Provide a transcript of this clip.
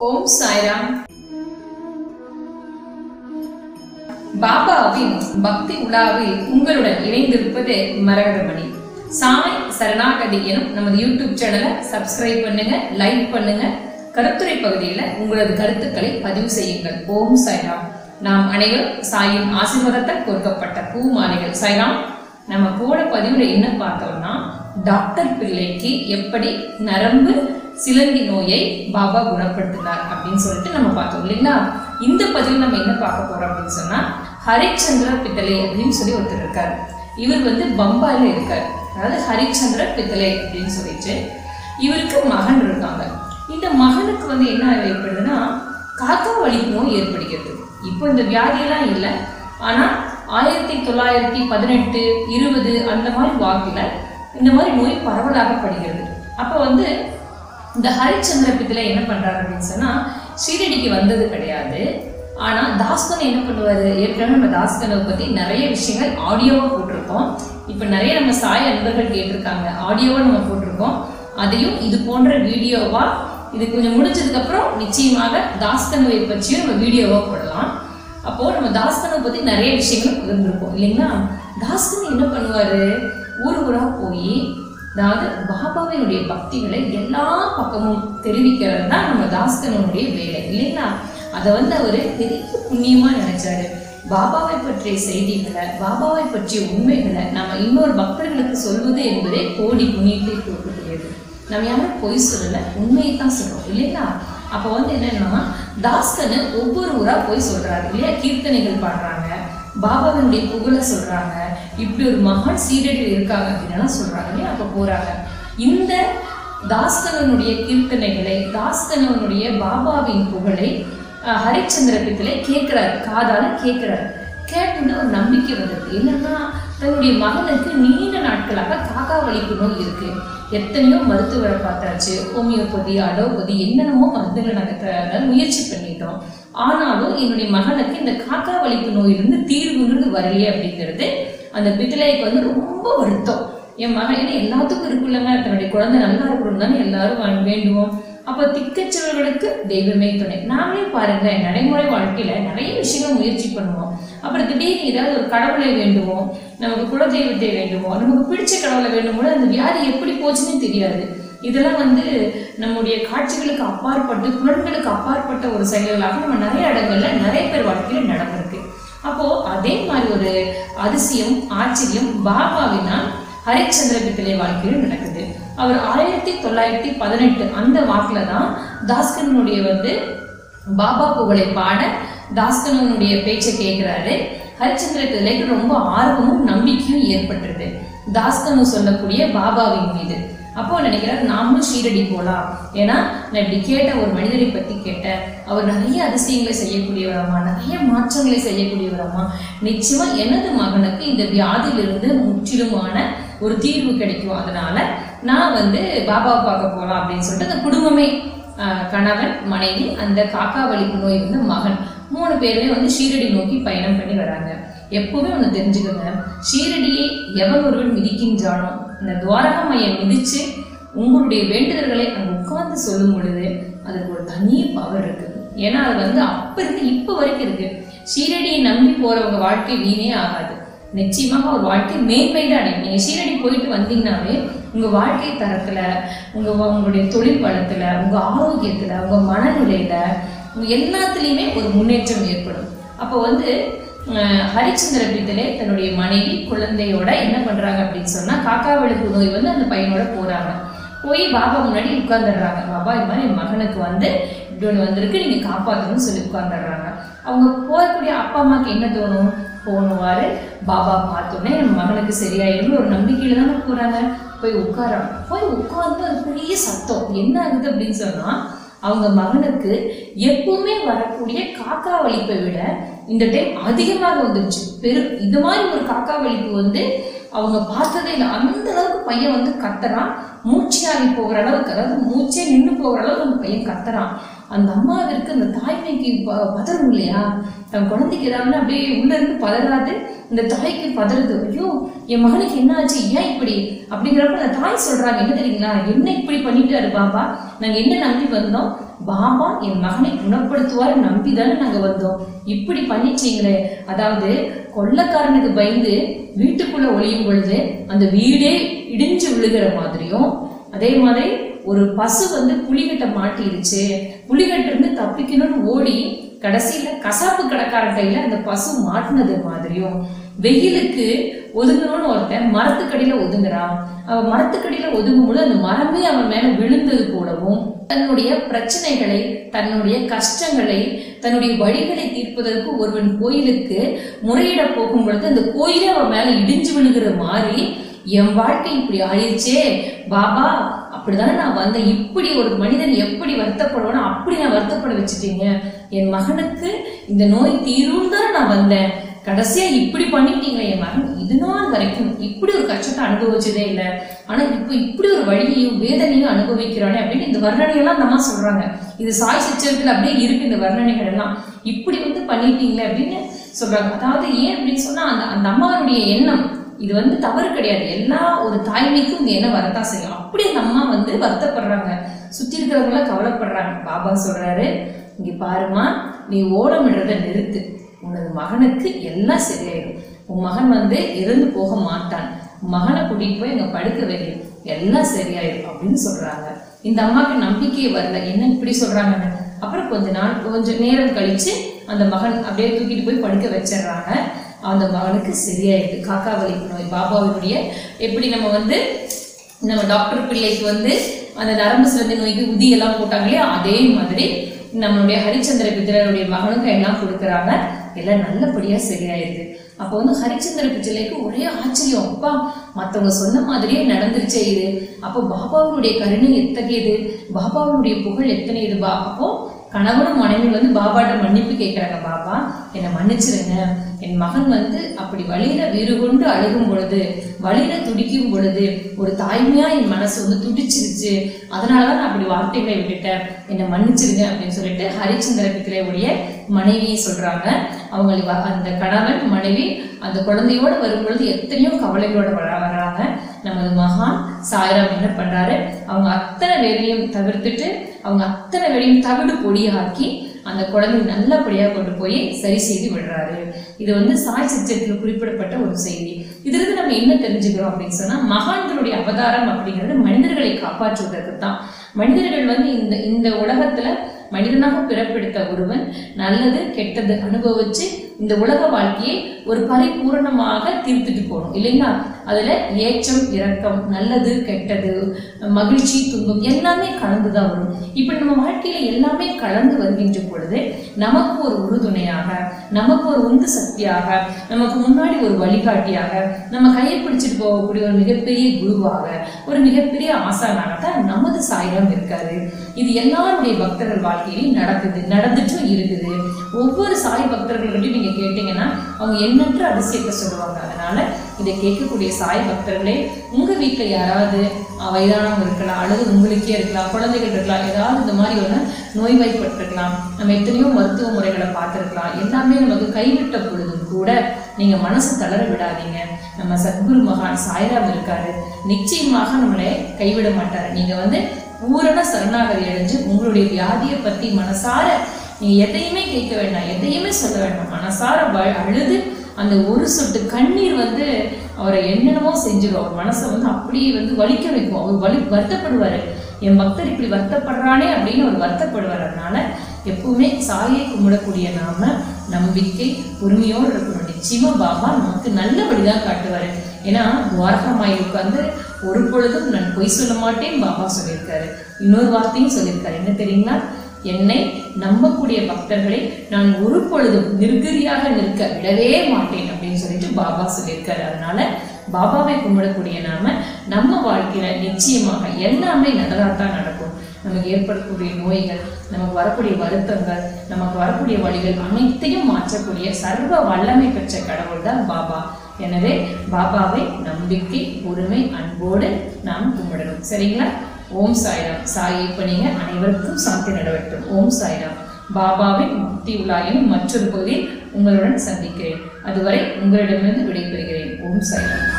ஓம் சாய்ராம் பாபாவின் பக்தி உலாவில் உங்களுடன் இணைந்திருப்பது மரகதமணி சாய் சரணாகதி எனும் நமது யூடியூப் சேனலை சப்ஸ்கிரைப் பண்ணுங்க லைக் பண்ணுங்க கருத்துரை பகுதியில் உங்களது கருத்துக்களை பதிவு செய்யுங்கள் ஓம் சாய்ராம் நாம் அனைவரும் சாயின் ஆசீர்வாதத்தால் கொடுக்கப்பட்ட பூ மாலைகள் சாய்ராம் நம்ம போன பதிவுல என்ன பார்த்தோம்னா டாக்டர் பிள்ளைக்கு எப்படி நரம்பு சிலந்தி நோயை பாபா குணப்படுத்தினார் அப்படின்னு சொல்லிட்டு நம்ம பார்த்தோம் இல்லைங்களா இந்த பதிவில் நம்ம என்ன பார்க்க போறோம் அப்படின்னு சொன்னா ஹரிச்சந்திர பித்தளை அப்படின்னு சொல்லி ஒருத்தர் இருக்கார் இவர் வந்து பம்பாயில இருக்கார் அதாவது ஹரிச்சந்திர பித்தளை அப்படின்னு சொல்லிட்டு இவருக்கு மகன் இருக்காங்க இந்த மகனுக்கு வந்து என்ன ஏற்படுதுன்னா காக்கா வலிப்பு நோய் ஏற்படுகிறது இப்போ இந்த வியாதியெல்லாம் இல்லை ஆனா ஆயிரத்தி தொள்ளாயிரத்தி பதினெட்டு இருபது அந்த மாதிரி வாக்கில் இந்த மாதிரி நோய் பரவலாகப்படுகிறது அப்போ வந்து இந்த ஹரிச்சந்திர பித்தில என்ன பண்றாரு அப்படின்னு சொன்னா ஷீரடிக்கு வந்தது கிடையாது ஆனா தாஸ்கன் என்ன பண்ணுவாரு ஏற்கனவே நம்ம தாஸ்கனை பத்தி நிறைய விஷயங்கள் ஆடியோவா போட்டிருக்கோம் இப்போ நிறைய நம்ம சாய் அன்பர்கள் கேட்டிருக்காங்க ஆடியோவா நம்ம போட்டிருக்கோம் அதையும் இது போன்ற வீடியோவா இது கொஞ்சம் முடிஞ்சதுக்கு அப்புறம் நிச்சயமாக தாஸ்கனுவை பற்றியும் நம்ம வீடியோவா போடலாம் அப்போ நம்ம தாஸ்கனை பத்தி நிறைய விஷயங்கள் பகிர்ந்துருப்போம் இல்லைங்களா தாஸ்கன் என்ன பண்ணுவாரு ஊர் ஊரா போய் அதாவது பாபாவினுடைய பக்திகளை எல்லா பக்கமும் தெரிவிக்கிறது தான் நம்ம தாஸ்கனுடைய வேலை இல்லைங்களா அதை வந்து அவர் பெரிய புண்ணியமா நினைச்சாரு பாபாவை பற்றிய செய்திகளை பாபாவை பற்றிய உண்மைகளை நம்ம இன்னொரு பக்தர்களுக்கு சொல்வது என்பதே கோடி புண்ணியத்தை கொடுக்கக்கூடியது நம்ம யாரும் பொய் சொல்லல உண்மையை தான் சொல்றோம் இல்லைங்களா அப்போ வந்து என்னன்னா தாஸ்கனு ஒவ்வொரு ஊரா போய் சொல்றாரு இல்லையா கீர்த்தனைகள் பாடுறாங்க பாபாவினுடைய புகழ சொல்றாங்க இப்படி ஒரு மகான் சீரடியில் இருக்காங்க அப்படின்னு சொல்றாங்க இல்லையா அப்ப போறாங்க இந்த தாஸ்கனனுடைய கீர்த்தனைகளை தாஸ்கனனுடைய பாபாவின் புகழை அஹ், ஹரிச்சந்திர பித்தலை கேட்கிறாரு காதால கேட்கிறாரு கேட்டுன்னு ஒரு நம்பிக்கை வந்தது என்னன்னா தன்னுடைய மகனுக்கு நீண்ட நாட்களாக காக்கா வலிப்பு நோய் இருக்கு எத்தனையோ மருத்துவரை பார்த்தாச்சு ஹோமியோபதி அலோபதி என்னென்னமோ மருந்துகளை நாங்கள் த- முயற்சி பண்ணிட்டோம் ஆனாலும் என்னுடைய மகனுக்கு இந்த காக்கா வலிப்பு நோயிலிருந்து தீர்வுங்கிறது வரலையே அப்படிங்கிறது அந்த பித்தளைக்கு வந்து ரொம்ப வருத்தம் என் மகன் ஏன்னா எல்லாத்துக்கும் இருக்குல்லங்க தன்னுடைய குழந்தை நல்லா இருக்கணும் தானே எல்லாரும் வா- வேண்டுவோம் அப்போ திக்கச்சவர்களுக்கு தெய்வமே துணை நாமளே பாருங்க நடைமுறை வாழ்க்கையில நிறைய விஷயங்கள் முயற்சி பண்ணுவோம் அப்புறம் திடீர்னு ஏதாவது ஒரு கடவுளை வேண்டுவோம் நமக்கு குலதெய்வத்தை வேண்டுவோம் நமக்கு பிடிச்ச கடவுளை வேண்டும்போது அந்த வியாதி எப்படி போச்சுன்னு தெரியாது இதெல்லாம் வந்து நம்முடைய காட்சிகளுக்கு அப்பாற்பட்டு புலன்களுக்கு அப்பாற்பட்ட ஒரு செயல்களாக நம்ம நிறைய இடங்கள்ல நிறைய பேர் வாழ்க்கையில நடந்திருக்கு அப்போ அதே மாதிரி ஒரு அதிசயம் ஆச்சரியம் பாபாவினால் ஹரிச்சந்திர பித்தளை வாழ்க்கையில் நடக்குது அவர் ஆயிரத்தி தொள்ளாயிரத்தி பதினெட்டு அந்த வாக்குல தான் தாஸ்கனுடைய வந்து பாபா புகழை பாட தாஸ்கனுடைய பேச்சை கேட்கிறாரு ஹரிச்சந்திர பிள்ளைக்கு ரொம்ப ஆர்வமும் நம்பிக்கையும் ஏற்பட்டுருது தாஸ்கனு சொல்லக்கூடிய பாபாவின் மீது அப்போ நினைக்கிறார் நாமளும் ஷீரடி போகலாம் ஏன்னா நான் இப்படி கேட்ட ஒரு மனிதரை பத்தி கேட்டேன் அவர் நிறைய அதிசயங்களை செய்யக்கூடியவரம்மா நிறைய மாற்றங்களை செய்யக்கூடியவரம்மா நிச்சயமா எனது மகனுக்கு இந்த வியாதியிலிருந்து முற்றிலுமான ஒரு தீர்வு கிடைக்கும் அதனால நான் வந்து பாபாவை பார்க்க போகலாம் அப்படின்னு சொல்லிட்டு அந்த குடும்பமே ஆஹ், கணவன் மனைவி அந்த காக்கா வலிப்பு நோய் வந்து மகன் மூணு பேருமே வந்து ஷீரடி நோக்கி பயணம் பண்ணி வராங்க எப்பவுமே ஒன்று தெரிஞ்சுக்கோங்க ஷீரடியை எவன் ஒருவன் மிதிக்கின்றானோ இந்த துவாரக மையம் மிதிச்சு உங்களுடைய வேண்டுதல்களை அங்கே உட்கார்ந்து சொல்லும் பொழுது அதுக்கு ஒரு தனி பவர் இருக்கு ஏன்னா அது வந்து அப்ப இருந்து இப்ப வரைக்கும் இருக்கு ஷீரடியை நம்பி போறவங்க வாழ்க்கை வீணே ஆகாது நிச்சயமாக ஒரு வாழ்க்கை மேன்மை தான் அடையும் நீங்க ஷீரடி போயிட்டு வந்தீங்கன்னாவே உங்க வாழ்க்கை தரத்துல உங்க உங்களுடைய தொழில் வளத்துல உங்க ஆரோக்கியத்துல உங்க மனநிலையில உங்க எல்லாத்துலயுமே ஒரு முன்னேற்றம் ஏற்படும் அப்போ வந்து அஹ், ஹரிச்சந்திர பித்தலே தன்னுடைய மனைவி குழந்தையோட என்ன பண்றாங்க அப்படின்னு சொன்னா காக்கா வெளுப்பு நோய் வந்து அந்த பையனோட போறாங்க போய் பாபா முன்னாடி உட்கார்ந்துடுறாங்க பாபா இது மாதிரி என் மகனுக்கு வந்து இப்படி ஒன்று வந்திருக்கு நீங்க காப்பாற்றணும்னு சொல்லி உட்கார்ந்துடுறாங்க அவங்க போகக்கூடிய அப்பா அம்மாக்கு என்ன தோணும் போனவாறு பாபா பார்த்தோன்னே என் மகனுக்கு சரியாயிரும் ஒரு நம்பிக்கையில தானே போறாங்க போய் உட்காராங்க போய் உட்கார்ந்து அது பெரிய சத்தம் என்ன ஆகுது அப்படின்னு சொன்னா அவங்க மகனுக்கு எப்பவுமே வரக்கூடிய காக்கா வலிப்பை விட இந்த டைம் அதிகமாக வந்துருச்சு பெரு இது மாதிரி ஒரு காக்கா வலிப்பு வந்து அவங்க பார்த்ததே இல்லை அந்த அளவுக்கு பையன் வந்து கத்துறான் மூச்சியாகி போகிற அளவுக்கு அதாவது மூச்சே நின்று போகிற அளவுக்கு அந்த பையன் கத்துறான் அந்த அம்மாவிற்கு அந்த தாய்மைக்கு ப- பதறும் இல்லையா தன் குழந்தைக்கு ஏதாவது அப்படியே உள்ள இருந்து பதறாது இந்த தாய்க்கு பதறுது ஐயோ என் மகனுக்கு என்ன ஆச்சு ஏன் இப்படி அப்படிங்கிறப்ப அந்த தாய் சொல்றாங்க என்ன தெரியுங்களா என்ன இப்படி பண்ணிட்டாரு பாபா நாங்க என்ன நம்பி வந்தோம் பாபா என் மகனை குணப்படுத்துவார் நம்பி தானே நாங்க வந்தோம் இப்படி பண்ணிட்டீங்களே அதாவது கொள்ளக்காரனுக்கு பயந்து வீட்டுக்குள்ள ஒளியும் பொழுது அந்த வீடே இடிஞ்சு விழுகிற மாதிரியும் அதே மாதிரி ஒரு பசு வந்து புலிகிட்ட மாட்டிருச்சு புலிகிட்ட இருந்து தப்பிக்கணும்னு ஓடி கடைசியில கசாப்பு கடைக்காரன் கையில அந்த பசு மாட்டினது மாதிரியும் வெயிலுக்கு ஒதுங்கணும்னு ஒருத்தன் மரத்துக்கடியில ஒதுங்குறான் அவன் மரத்துக்கடியில ஒதுங்கும் பொழுது அந்த மரமே அவன் மேல விழுந்தது போலவும் தன்னுடைய பிரச்சனைகளை தன்னுடைய கஷ்டங்களை தன்னுடைய வழிகளை தீர்ப்பதற்கு ஒருவன் கோயிலுக்கு முறையிட போகும் பொழுது அந்த கோயிலே அவன் மேல இடிஞ்சு விழுகிற மாதிரி என் வாழ்க்கை இப்படி ஆயிடுச்சே பாபா அப்படிதானே நான் வந்தேன் இப்படி ஒரு மனிதன் எப்படி வருத்தப்படுவானோ அப்படி நான் வருத்தப்பட வச்சுட்டீங்க என் மகனுக்கு இந்த நோய் தீரும் தானே நான் வந்தேன் கடைசியா இப்படி பண்ணிட்டீங்களே என் மகன் இது நாள் வரைக்கும் இப்படி ஒரு கஷ்டத்தை அனுபவிச்சதே இல்லை ஆனா இப்போ இப்படி ஒரு வழியையும் வேதனையும் அனுபவிக்கிறானே அப்படின்னு இந்த வர்ணனையெல்லாம் நம்ம சொல்றாங்க இது சாய் சிச்சரத்துல அப்படியே இருக்கு இந்த வர்ணனைகள் எல்லாம் இப்படி வந்து பண்ணிட்டீங்களே அப்படின்னு சொல்றாங்க அதாவது ஏன் அப்படின்னு சொன்னா அந்த அந்த அம்மாவுடைய எண்ணம் இது வந்து தவறு கிடையாது எல்லா ஒரு தாய்மைக்கும் இந்த எண்ணம் வரத்தான் செய்யும் அப்படி அந்த அம்மா வந்து வருத்தப்படுறாங்க சுத்தி இருக்கிறவங்கள கவலைப்படுறாங்க பாபா சொல்றாரு இங்க பாருமா நீ ஓடமிடுறத நிறுத்து உனது மகனுக்கு எல்லாம் சரியாயிடும் உன் மகன் வந்து இறந்து போக மாட்டான் உன் மகனை கூட்டிட்டு போய் அங்க படுக்க வைங்க எல்லாம் சரியாயிடும் அப்படின்னு சொல்றாங்க இந்த அம்மாக்கு நம்பிக்கையே வரல என்ன இப்படி சொல்றாங்கன்னு அப்புறம் கொஞ்ச நாள் கொஞ்சம் நேரம் கழிச்சு அந்த மகன் அப்படியே தூக்கிட்டு போய் படுக்க வச்சிடுறாங்க அந்த மகனுக்கு சரியாயிடுது காக்கா வலிப்பு நோய் பாபாவினுடைய எப்படி நம்ம வந்து நம்ம டாக்டர் பிள்ளைக்கு வந்து அந்த நரம்பு சிறந்த நோய்க்கு உதி எல்லாம் போட்டாங்க இல்லையா அதே மாதிரி நம்மளுடைய ஹரிச்சந்திர பித்தருடைய மகனுக்கு எல்லாம் கொடுக்குறாங்க எல்லாம் நல்லபடியா சரியாயிருது அப்போ வந்து ஹரிச்சந்திர பிச்சலைக்கு ஒரே ஆச்சரியம் அப்பா மத்தவங்க சொன்ன மாதிரியே நடந்துருச்சே இது அப்போ பாபாவினுடைய கருணை எத்தகையது பாபாவினுடைய புகழ் எத்தனையது பா அப்போ கணவனும் மனைவி வந்து பாபாட்ட மன்னிப்பு கேட்குறாங்க பாபா என்னை மன்னிச்சிருங்க என் மகன் வந்து அப்படி வழியில வீறு கொண்டு அழுகும் பொழுது வழியில துடிக்கும் பொழுது ஒரு தாய்மையா என் மனசு வந்து துடிச்சிருச்சு அதனாலதான் நான் அப்படி வார்த்தைகளை விட்டுட்டேன் என்னை மன்னிச்சிருங்க அப்படின்னு சொல்லிட்டு ஹரிச்சந்திர பித்திரையுடைய மனைவியை சொல்றாங்க அவங்க வ- அந்த கணவன் மனைவி அந்த குழந்தையோட வரும் பொழுது எத்தனையோ கவலைகளோட வர வராங்க நமது மகான் சாய்ராம் என்ன பண்றாரு அவங்க அத்தனை வேலையும் தவிர்த்துட்டு அவங்க அத்தனை வேலையும் தவிடு பொடியாக்கி அந்த குழந்தை நல்லபடியா கொண்டு போய் சரி செய்து விடுறாரு இது வந்து சாய் சித்திரத்தில் குறிப்பிடப்பட்ட ஒரு செய்தி இதுல இருந்து நம்ம என்ன தெரிஞ்சுக்கிறோம் அப்படின்னு சொன்னா மகான்களுடைய அவதாரம் அப்படிங்கிறது மனிதர்களை காப்பாற்றுவதற்கு தான் மனிதர்கள் வந்து இந்த இந்த உலகத்துல மனிதனாக பிறப்பெடுத்த ஒருவன் நல்லது கெட்டது அனுபவிச்சு இந்த உலக வாழ்க்கையை ஒரு பரிபூரணமாக தீர்த்துட்டு போகணும் இல்லைங்களா அதுல ஏற்றம் இரக்கம் நல்லது கெட்டது மகிழ்ச்சி துன்பம் எல்லாமே கலந்துதான் வரும் இப்படி நம்ம வாழ்க்கையில எல்லாமே கலந்து வருகின்ற பொழுது நமக்கு ஒரு உறுதுணையாக நமக்கு ஒரு உந்து சக்தியாக நமக்கு முன்னாடி ஒரு வழிகாட்டியாக நம்ம கையை பிடிச்சிட்டு போகக்கூடிய ஒரு மிகப்பெரிய குருவாக ஒரு மிகப்பெரிய ஆசானாக தான் நமது சாயிரம் இருக்காரு இது எல்லாருடைய பக்தர்கள் வாழ்க்கையிலும் நடக்குது நடந்துட்டும் இருக்குது ஒவ்வொரு சாய் பக்தர்கள்கிட்டையும் நீங்க கேட்டீங்கன்னா அவங்க எண்ணற்ற அதிசயத்தை சொல்லுவாங்க அதனால இதை கேட்கக்கூடிய சாய் பக்தர்களே உங்க வீட்டுல யாராவது அஹ், வயதானவங்க இருக்கலாம் அல்லது உங்களுக்கே இருக்கலாம் குழந்தைகள் இருக்கலாம் ஏதாவது இந்த மாதிரி ஒரு நோய்வாய்ப்பட்டிருக்கலாம் நம்ம எத்தனையோ மருத்துவ முறைகளை பார்த்திருக்கலாம் எல்லாமே நமக்கு கைவிட்ட பொழுதும் கூட நீங்க மனசு தளர விடாதீங்க நம்ம சத்குரு மகான் சாய்ராம் இருக்காரு நிச்சயமாக நம்மளை கைவிட மாட்டாரு நீங்க வந்து பூரண சரணாகதி அடைஞ்சு உங்களுடைய வியாதியை பத்தி மனசார நீங்க எதையுமே கேட்க வேண்டாம் எதையுமே சொல்ல வேண்டாம் மனசார வ- அழுது அந்த ஒரு சொட்டு கண்ணீர் வந்து அவரை என்னென்னமோ செஞ்சிடும் அவர் மனசை வந்து அப்படியே வந்து வலிக்க வைக்கும் அவர் வலி வருத்தப்படுவாரு என் பக்தர் இப்படி வருத்தப்படுறானே அப்படின்னு அவர் வருத்தப்படுவார் அதனால எப்பவுமே சாயை கும்பிடக்கூடிய நாம நம்பிக்கை பொறுமையோடு இருக்கணும் நிச்சயமா பாபா நமக்கு நல்லபடிதான் காட்டுவாரு ஏன்னா துவாரகமாய் உட்கார்ந்து ஒரு பொழுதும் நான் பொய் சொல்ல மாட்டேன் பாபா சொல்லியிருக்காரு இன்னொரு வார்த்தையும் சொல்லியிருக்காரு என்ன தெரியுங்களா என்னை நம்பக்கூடிய பக்தர்களை நான் ஒரு பொழுதும் நிர்கதியாக நிற்க விடவே மாட்டேன் அப்படின்னு சொல்லிட்டு பாபா சொல்லியிருக்காரு அதனால பாபாவை கும்பிடக்கூடிய நாம நம்ம வாழ்க்கையில நிச்சயமாக எல்லாமே நல்லதாத்தான் நடக்கும் நமக்கு ஏற்படக்கூடிய நோய்கள் நமக்கு வரக்கூடிய வருத்தங்கள் நமக்கு வரக்கூடிய வழிகள் அனைத்தையும் மாற்றக்கூடிய சர்வ வல்லமை பெற்ற கடவுள் தான் பாபா எனவே பாபாவை நம்பிக்கை பொறுமை அன்போடு நாம் கும்பிடணும் சரிங்களா ஓம் சாய்ராம் சாயை பணிங்க அனைவருக்கும் சாந்தி நடவட்டும் ஓம் சாய்ராம் பாபாவின் முக்தி உலாயின் மற்றொரு பகுதியில் உங்களுடன் சந்திக்கிறேன் அதுவரை உங்களிடமிருந்து விடைபெறுகிறேன் ஓம் சாய்ராம்